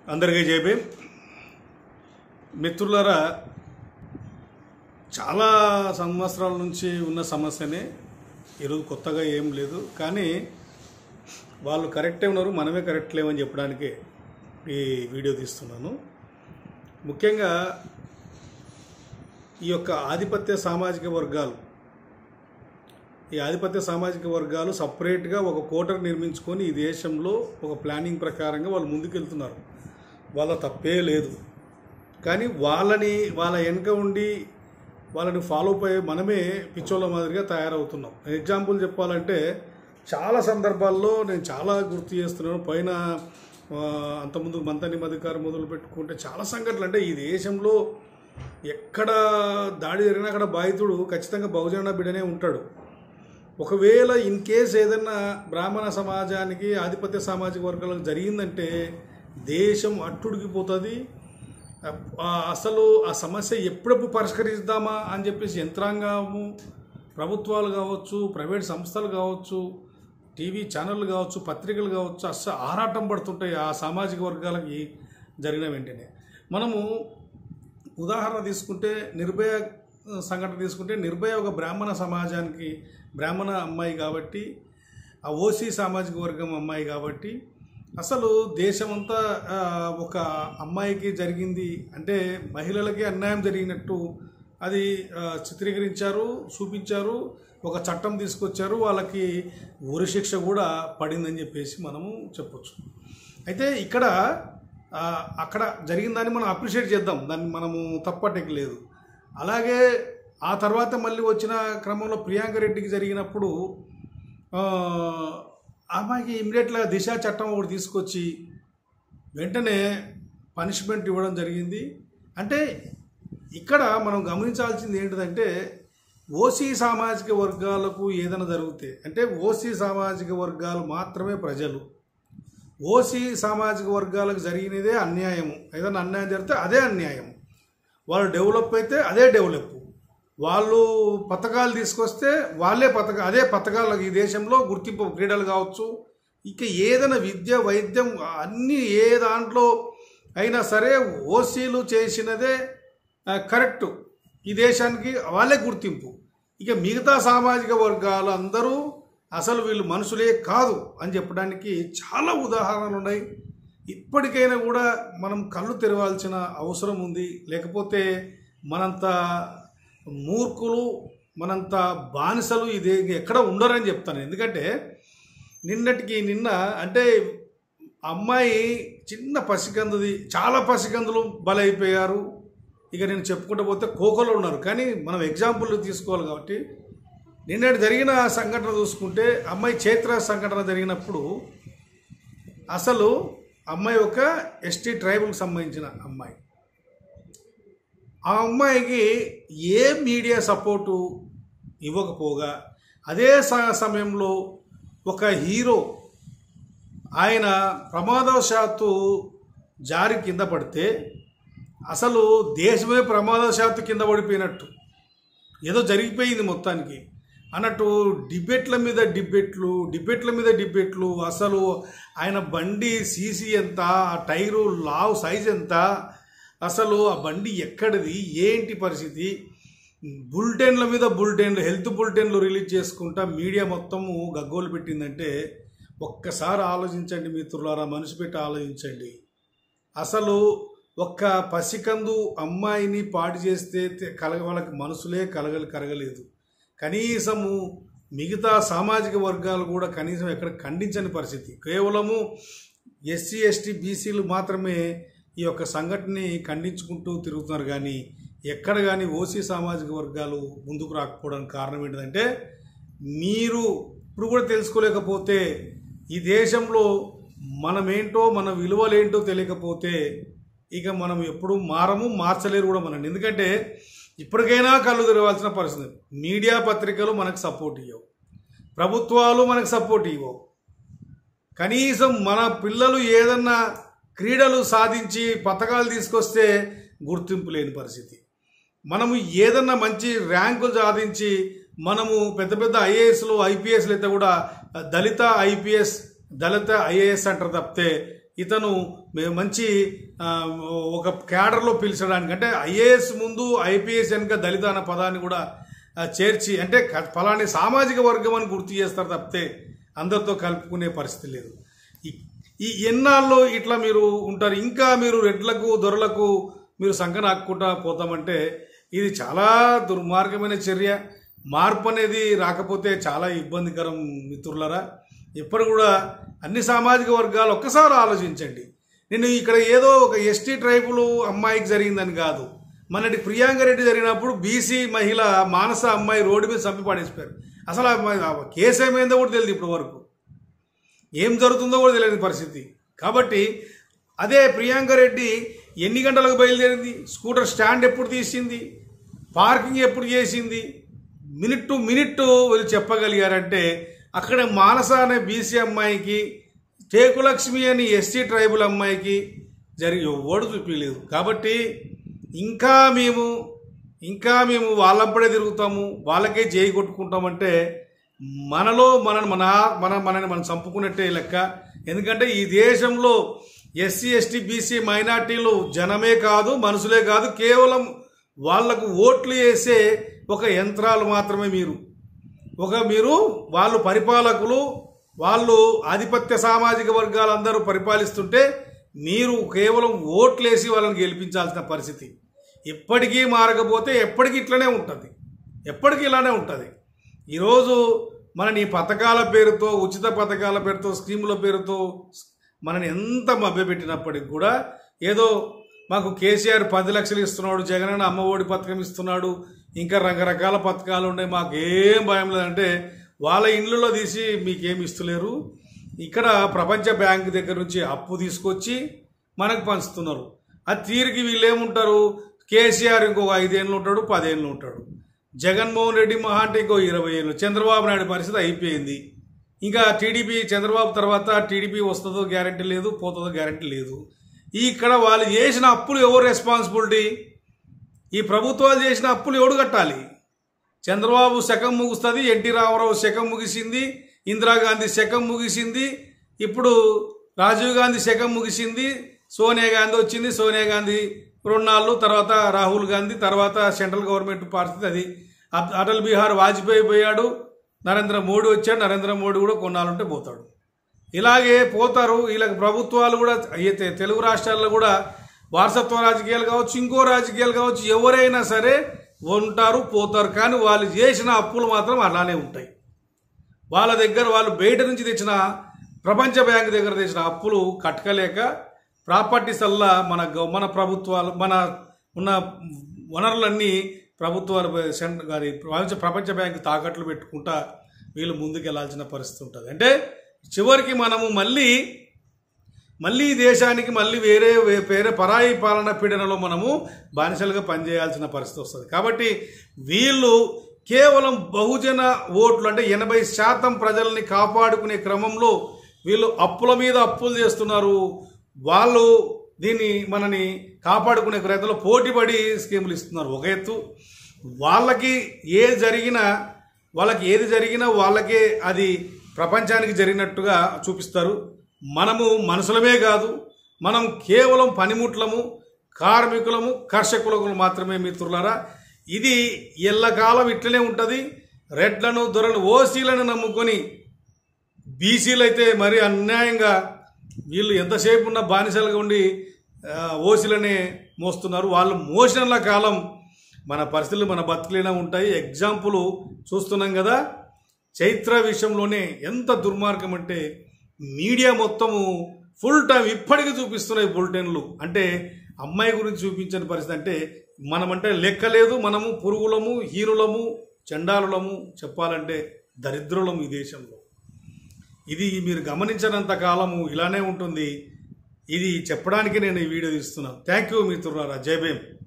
అందరికీ జేబీ మిత్రులారా చాలా సంవత్సరాల నుంచి ఉన్న సమస్యనే ఈరోజు కొత్తగా ఏం లేదు కానీ వాళ్ళు కరెక్టే ఉన్నారు మనమే కరెక్ట్ లేవని చెప్పడానికి ఈ వీడియో తీస్తున్నాను ముఖ్యంగా ఈ యొక్క ఆధిపత్య సామాజిక వర్గాలు ఈ ఆధిపత్య సామాజిక వర్గాలు సపరేట్గా ఒక కోటర్ నిర్మించుకొని ఈ దేశంలో ఒక ప్లానింగ్ ప్రకారంగా వాళ్ళు ముందుకెళ్తున్నారు వాళ్ళ తప్పే లేదు కానీ వాళ్ళని వాళ్ళ వెనక ఉండి వాళ్ళని ఫాలో అయ్యే మనమే పిచ్చోళ్ళ మాదిరిగా తయారవుతున్నాం ఎగ్జాంపుల్ చెప్పాలంటే చాలా సందర్భాల్లో నేను చాలా గుర్తు చేస్తున్నాను పైన ఆ, అంతకుముందు మంతని మధికారం మొదలు పెట్టుకుంటే చాలా సంఘటనలు అంటే ఈ దేశంలో ఎక్కడ దాడి జరిగినా అక్కడ బాధితుడు ఖచ్చితంగా బహుజన బిడ్డనే ఉంటాడు ఒకవేళ ఇన్ కేస్ ఏదన్నా బ్రాహ్మణ సమాజానికి ఆధిపత్య సామాజిక వర్గాలకు జరిగిందంటే దేశం అట్టుడికిపోతుంది ఆ, అసలు ఆ సమస్య ఎప్పుడెప్పుడు పరిష్కరిద్దామా అని చెప్పేసి యంత్రాంగము ప్రభుత్వాలు కావచ్చు ప్రైవేట్ సంస్థలు కావచ్చు టీవీ ఛానళ్ళు కావచ్చు పత్రికలు కావచ్చు అస్సలు ఆరాటం పడుతుంటాయి ఆ సామాజిక వర్గాలకి జరిగిన వెంటనే మనము ఉదాహరణ తీసుకుంటే నిర్భయ సంఘటన తీసుకుంటే నిర్భయ ఒక బ్రాహ్మణ సమాజానికి బ్రాహ్మణ అమ్మాయి కాబట్టి ఆ ఓసీ సామాజిక వర్గం అమ్మాయి కాబట్టి అసలు దేశమంతా ఆ, ఒక అమ్మాయికి జరిగింది అంటే మహిళలకి అన్యాయం జరిగినట్టు అది ఆ, చిత్రీకరించారు చూపించారు ఒక చట్టం తీసుకొచ్చారు వాళ్ళకి ఉరి శిక్ష కూడా పడిందని చెప్పేసి మనము చెప్పొచ్చు అయితే ఇక్కడ ఆ, అక్కడ జరిగిందని మనం అప్రిషియేట్ చేద్దాం దాన్ని మనము తప్పటకి లేదు అలాగే ఆ తర్వాత మళ్ళీ వచ్చిన క్రమంలో ప్రియాంక రెడ్డికి జరిగినప్పుడు ఆ, అమ్మాయికి ఇమీడియట్గా దిశ చట్టం ఒకటి తీసుకొచ్చి వెంటనే పనిష్మెంట్ ఇవ్వడం జరిగింది అంటే ఇక్కడ మనం గమనించాల్సింది ఏంటిదంటే ఓసీ సామాజిక వర్గాలకు ఏదైనా జరిగితే అంటే ఓసీ సామాజిక వర్గాలు మాత్రమే ప్రజలు ఓసీ సామాజిక వర్గాలకు జరిగినదే అన్యాయము ఏదైనా అన్యాయం జరిగితే అదే అన్యాయం వాళ్ళు డెవలప్ అయితే అదే డెవలప్ వాళ్ళు పథకాలు తీసుకొస్తే వాళ్ళే పథక అదే పథకాలు ఈ దేశంలో గుర్తింపు క్రీడలు కావచ్చు ఇక ఏదైనా విద్య వైద్యం అన్నీ ఏ దాంట్లో అయినా సరే ఓసీలు చేసినదే ఆ, కరెక్టు ఈ దేశానికి వాళ్ళే గుర్తింపు ఇక మిగతా సామాజిక వర్గాలు అందరూ అసలు వీళ్ళు మనుషులే కాదు అని చెప్పడానికి చాలా ఉదాహరణలు ఉన్నాయి ఇప్పటికైనా కూడా మనం కళ్ళు తెరవాల్సిన అవసరం ఉంది లేకపోతే మనంత మూర్ఖులు మనంత బానిసలు ఇది ఎక్కడ ఉండరని చెప్తాను ఎందుకంటే నిన్నటికి నిన్న అంటే అమ్మాయి చిన్న పసికందుది చాలా పసికందులు బలైపోయారు ఇక నేను చెప్పుకుంటూ పోతే కోకలో ఉన్నారు కానీ మనం ఎగ్జాంపుల్ తీసుకోవాలి కాబట్టి నిన్నటి జరిగిన సంఘటన చూసుకుంటే అమ్మాయి చైత్ర సంఘటన జరిగినప్పుడు అసలు అమ్మాయి ఒక ఎస్టీ ట్రైబల్కి సంబంధించిన అమ్మాయి ఆ అమ్మాయికి ఏ మీడియా సపోర్టు ఇవ్వకపోగా అదే స- సమయంలో ఒక హీరో ఆయన ప్రమాదవశాత్తు జారి కింద పడితే అసలు దేశమే ప్రమాదవశాత్తు కింద పడిపోయినట్టు ఏదో జరిగిపోయింది మొత్తానికి అన్నట్టు డిబేట్ల మీద డిబేట్లు డిబేట్ల మీద డిబేట్లు అసలు ఆయన బండి సీసీ ఎంత ఆ టైరు లావ్ సైజ్ ఎంత అసలు ఆ బండి ఎక్కడిది ఏంటి పరిస్థితి బులెటిన్ల మీద బులెటిన్లు హెల్త్ బులెటిన్లు రిలీజ్ చేసుకుంటా మీడియా మొత్తము గగ్గోలు పెట్టిందంటే ఒక్కసారి ఆలోచించండి మిత్రులారా మనసు పెట్టి ఆలోచించండి అసలు ఒక్క పసికందు అమ్మాయిని పాడు చేస్తే తె- కలగ వాళ్ళకి మనసులే కలగలు కరగలేదు కనీసము మిగతా సామాజిక వర్గాలు కూడా కనీసం ఎక్కడ ఖండించని పరిస్థితి కేవలము ఎస్సీ ఎస్టీ బీసీలు మాత్రమే ఈ యొక్క సంఘటనని ఖండించుకుంటూ తిరుగుతున్నారు కానీ ఎక్కడ కానీ ఓసీ సామాజిక వర్గాలు ముందుకు రాకపోవడానికి కారణం ఏంటంటే మీరు ఇప్పుడు కూడా తెలుసుకోలేకపోతే ఈ దేశంలో మనమేంటో మన విలువలేంటో తెలియకపోతే ఇక మనం ఎప్పుడు మారము మార్చలేరు కూడా మనం ఎందుకంటే ఇప్పటికైనా కళ్ళు తెరవాల్సిన పరిస్థితి మీడియా పత్రికలు మనకు సపోర్ట్ ఇవ్వవు ప్రభుత్వాలు మనకు సపోర్ట్ ఇవ్వవు కనీసం మన పిల్లలు ఏదన్నా క్రీడలు సాధించి పథకాలు తీసుకొస్తే గుర్తింపు లేని పరిస్థితి మనము ఏదన్నా మంచి ర్యాంకులు సాధించి మనము పెద్ద పెద్ద ఐఏఎస్లు ఐపీఎస్లు అయితే కూడా దళిత ఐపీఎస్ దళిత ఐఏఎస్ అంటారు తప్పితే ఇతను మే- మంచి ఆ, ఒక క్యాడర్లో పిలిచడానికి అంటే ఐఏఎస్ ముందు ఐపీఎస్ వెనుక దళిత అన్న పదాన్ని కూడా ఆ, చేర్చి అంటే క- ఫలాని సామాజిక వర్గం అని గుర్తు చేస్తారు తప్పితే అందరితో కలుపుకునే పరిస్థితి లేదు ఈ- ఈ ఎన్నాళ్ళు ఇట్లా మీరు ఉంటారు ఇంకా మీరు రెడ్లకు దొరలకు మీరు సంకన ఆక్కుంటా పోతామంటే ఇది చాలా దుర్మార్గమైన చర్య మార్పు అనేది రాకపోతే చాలా ఇబ్బందికరం మిత్రులరా ఇప్పుడు కూడా అన్ని సామాజిక వర్గాలు ఒక్కసారి ఆలోచించండి నేను ఇక్కడ ఏదో ఒక ఎస్టీ ట్రైబులు అమ్మాయికి జరిగిందని కాదు మనటి ప్రియాంకరెడ్డి జరిగినప్పుడు బీసీ మహిళ మానస అమ్మాయి రోడ్డు మీద చంపి పడేసిపోయారు అసలు ఆ అమ్మాయి- ఆ కేసు ఏమైందో కూడా తెలియదు ఇప్పటి వరకు ఏం జరుగుతుందో కూడా తెలియని పరిస్థితి కాబట్టి అదే ప్రియాంక రెడ్డి ఎన్ని గంటలకు బయలుదేరింది స్కూటర్ స్టాండ్ ఎప్పుడు తీసింది పార్కింగ్ ఎప్పుడు చేసింది మినిట్ టు మినిట్ వీళ్ళు చెప్పగలిగారంటే అక్కడ మానస అనే బీసీ అమ్మాయికి టేకులక్ష్మి అని ఎస్టీ ట్రైబుల్ అమ్మాయికి జరిగి ఓడు చూపించలేదు కాబట్టి ఇంకా మేము ఇంకా మేము వాళ్ళంపడే తిరుగుతాము వాళ్ళకే చేయి కొట్టుకుంటామంటే మనలో మన మన మన మనని మనం చంపుకున్నట్టే లెక్క ఎందుకంటే ఈ దేశంలో ఎస్సీ ఎస్టీ బీసీ మైనార్టీలు జనమే కాదు మనుషులే కాదు కేవలం వాళ్లకు ఓట్లు వేసే ఒక యంత్రాలు మాత్రమే మీరు ఒక మీరు వాళ్ళు పరిపాలకులు వాళ్ళు ఆధిపత్య సామాజిక వర్గాలందరూ పరిపాలిస్తుంటే మీరు కేవలం ఓట్లేసి వాళ్ళని గెలిపించాల్సిన పరిస్థితి ఎప్పటికీ మారకపోతే ఎప్పటికీ ఇట్లనే ఉంటుంది ఎప్పటికీ ఇలానే ఉంటుంది ఈరోజు మన ఈ పథకాల పేరుతో ఉచిత పథకాల పేరుతో స్కీముల పేరుతో మనని ఎంత మభ్యపెట్టినప్పటికి కూడా ఏదో మాకు కేసీఆర్ పది లక్షలు ఇస్తున్నాడు జగనన్న అమ్మఒడి పథకం ఇస్తున్నాడు ఇంకా రకరకాల పథకాలు ఉన్నాయి మాకు ఏం భయం లేదంటే వాళ్ళ ఇండ్లలో తీసి మీకేమి ఇస్తలేరు ఇక్కడ ప్రపంచ బ్యాంక్ దగ్గర నుంచి అప్పు తీసుకొచ్చి మనకు పంచుతున్నారు అది తీరికి వీళ్ళు ఏముంటారు కేసీఆర్ ఇంకొక ఐదేళ్ళు ఉంటాడు పదేళ్ళు ఉంటాడు జగన్మోహన్ రెడ్డి మహా అంటే ఇంకో ఇరవై ఏళ్ళు చంద్రబాబు నాయుడు పరిస్థితి అయిపోయింది ఇంకా టీడీపీ చంద్రబాబు తర్వాత టీడీపీ వస్తుందో గ్యారంటీ లేదు పోతుందో గ్యారంటీ లేదు ఇక్కడ వాళ్ళు చేసిన అప్పులు ఎవరు రెస్పాన్సిబిలిటీ ఈ ప్రభుత్వాలు చేసిన అప్పులు ఎవడు కట్టాలి చంద్రబాబు శకం ముగుస్తుంది ఎన్టీ రామారావు శకం ముగిసింది ఇందిరాగాంధీ శకం ముగిసింది ఇప్పుడు రాజీవ్ గాంధీ శకం ముగిసింది సోనియా గాంధీ వచ్చింది సోనియా గాంధీ రెండాళ్ళు తర్వాత రాహుల్ గాంధీ తర్వాత సెంట్రల్ గవర్నమెంట్ పరిస్థితి అది అట్- అటల్ బిహార్ వాజ్పేయి పోయాడు నరేంద్ర మోడీ వచ్చాడు నరేంద్ర మోడీ కూడా కొన్నాళ్ళుంటే పోతాడు ఇలాగే పోతారు వీళ్ళకి ప్రభుత్వాలు కూడా అయితే తెలుగు రాష్ట్రాల్లో కూడా వారసత్వ రాజకీయాలు కావచ్చు ఇంకో రాజకీయాలు కావచ్చు ఎవరైనా సరే ఉంటారు పోతారు కానీ వాళ్ళు చేసిన అప్పులు మాత్రం అలానే ఉంటాయి వాళ్ళ దగ్గర వాళ్ళు బయట నుంచి తెచ్చిన ప్రపంచ బ్యాంక్ దగ్గర తెచ్చిన అప్పులు కట్టలేక ప్రాపర్టీస్ అల్లా మన గవ- మన ప్రభుత్వాలు మన ఉన్న వనరులన్నీ ప్రభుత్వాలు సెంట్ గారి ప్రపంచ ప్రపంచ బ్యాంక్ తాకట్లు పెట్టుకుంటా వీళ్ళు ముందుకు వెళ్లాల్సిన పరిస్థితి ఉంటుంది అంటే చివరికి మనము మళ్ళీ మళ్ళీ ఈ దేశానికి మళ్ళీ వేరే వే- వేరే పరాయి పాలన పీడనలో మనము బానిసలుగా పనిచేయాల్సిన పరిస్థితి వస్తుంది కాబట్టి వీళ్ళు కేవలం బహుజన ఓట్లు అంటే ఎనభై శాతం ప్రజల్ని కాపాడుకునే క్రమంలో వీళ్ళు అప్పుల మీద అప్పులు చేస్తున్నారు వాళ్ళు దీన్ని మనని కాపాడుకునే ప్రయత్నంలో పోటీపడి స్కీములు ఇస్తున్నారు ఒక ఎత్తు వాళ్ళకి ఏది జరిగినా వాళ్ళకి ఏది జరిగినా వాళ్ళకే అది ప్రపంచానికి జరిగినట్టుగా చూపిస్తారు మనము మనుషులమే కాదు మనం కేవలం పనిముట్లము కార్మికులము కర్షకులకు మాత్రమే మిత్రులారా ఇది ఎల్లకాలం ఇట్లనే ఉంటుంది రెడ్లను దొరలు ఓసీలను నమ్ముకొని బీసీలు అయితే మరి అన్యాయంగా వీళ్ళు ఎంతసేపు ఉన్న బానిసలుగా ఉండి ఆ, ఓసీలనే మోస్తున్నారు వాళ్ళు మోసినంల కాలం మన పరిస్థితులు మన బతుకులేనా ఉంటాయి ఎగ్జాంపుల్ చూస్తున్నాం కదా చైత్ర విషయంలోనే ఎంత దుర్మార్గం అంటే మీడియా మొత్తము ఫుల్ టైం ఇప్పటికీ చూపిస్తున్నాయి బులెటిన్లు అంటే అమ్మాయి గురించి చూపించని పరిస్థితి అంటే మనమంటే లెక్క లేదు మనము పురుగులము హీనులము చండాలులము చెప్పాలంటే దరిద్రులము ఈ దేశంలో ఇది మీరు గమనించినంత కాలము ఇలానే ఉంటుంది ఇది చెప్పడానికి నేను ఈ వీడియో తీస్తున్నాను థ్యాంక్ యూ మిత్రులారా జై భీమ్